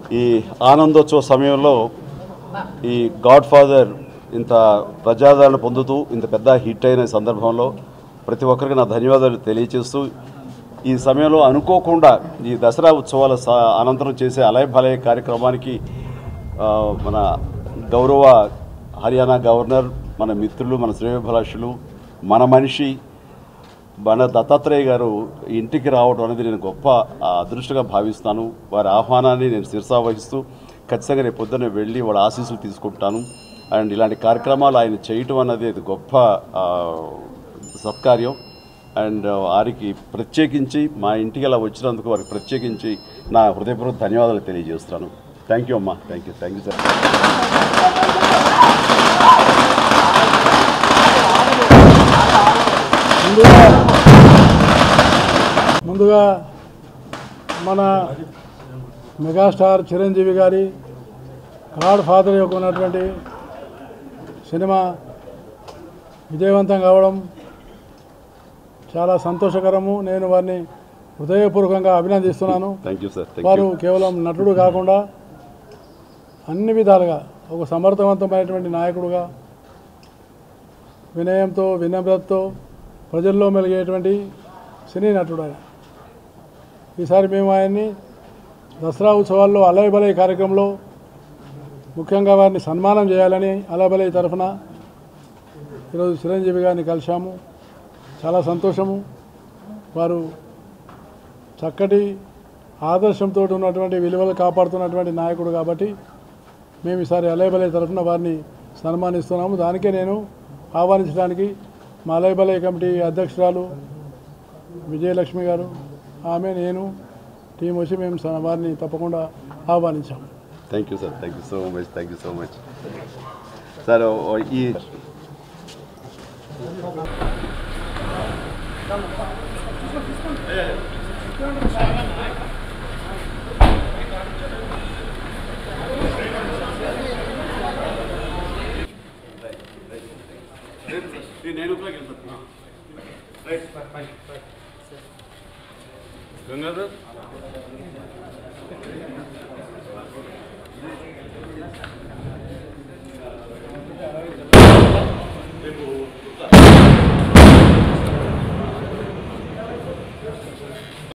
ఈ ఆనందోత్సవ సమయంలో ఈ గాడ్ ఫాదర్ ఇంత ప్రజాదరణ పొందుతూ ఇంత పెద్ద హిట్ అయిన సందర్భంలో ప్రతి ఒక్కరికి నా ధన్యవాదాలు తెలియజేస్తూ ఈ సమయంలో అనుకోకుండా ఈ దసరా ఉత్సవాల స- అనంతరం చేసే అలయ భలయ కార్యక్రమానికి ఆ, మన గౌరవ హర్యానా గవర్నర్ మన మిత్రులు మన శ్రేయోభిలాషులు మన మనిషి మన దత్తాత్రేయ గారు ఇంటికి రావడం అనేది నేను గొప్ప ఆ, అదృష్టంగా భావిస్తాను వారి ఆహ్వానాన్ని నేను శిరసావహిస్తూ ఖచ్చితంగా రేపు పొద్దున్నే వెళ్ళి వాళ్ళ ఆశీస్సులు తీసుకుంటాను అండ్ ఇలాంటి కార్యక్రమాలు ఆయన చేయటం అన్నది అది గొప్ప ఆ, సత్కార్యం అండ్ వారికి ప్రత్యేకించి మా ఇంటికి అలా వచ్చినందుకు వారికి ప్రత్యేకించి నా హృదయపూర్వక ధన్యవాదాలు తెలియజేస్తున్నాను థ్యాంక్ యూ అమ్మా thank you thank you sir ముందుగా ముందుగా మన మెగాస్టార్ చిరంజీవి గారి గాడ్ ఫాదర్ యొక్క ఉన్నటువంటి సినిమా విజయవంతం కావడం చాలా సంతోషకరము నేను వారిని హృదయపూర్వకంగా అభినందిస్తున్నాను థ్యాంక్ యూ సార్ థ్యాంక్ వారు యూ కేవలం నటుడు కాకుండా అన్ని విధాలుగా ఒక సమర్థవంతమైనటువంటి నాయకుడుగా వినయంతో వినమ్రతతో ప్రజల్లో మెలిగేటువంటి సినీ నటుడు ఆయన ఈసారి మేము ఆయన్ని దసరా ఉత్సవాల్లో అలయ్ బలయ్ కార్యక్రమంలో ముఖ్యంగా వారిని సన్మానం చేయాలని అలయ్ బలయ్ తరఫున ఈరోజు చిరంజీవి గారిని కలిశాము చాలా సంతోషము వారు చక్కటి ఆదర్శంతో ఉన్నటువంటి విలువలు కాపాడుతున్నటువంటి నాయకుడు కాబట్టి మేము ఈసారి అలయబలయ తరఫున వారిని సన్మానిస్తున్నాము దానికే నేను ఆహ్వానించడానికి మా అలయబలయ కమిటీ అధ్యక్షురాలు విజయలక్ష్మి గారు ఆమె నేను టీం వచ్చి మేము స- వారిని తప్పకుండా ఆహ్వానించాము thank you sir thank you so much thank you so much sir ఓ- ఈ గంగాధర్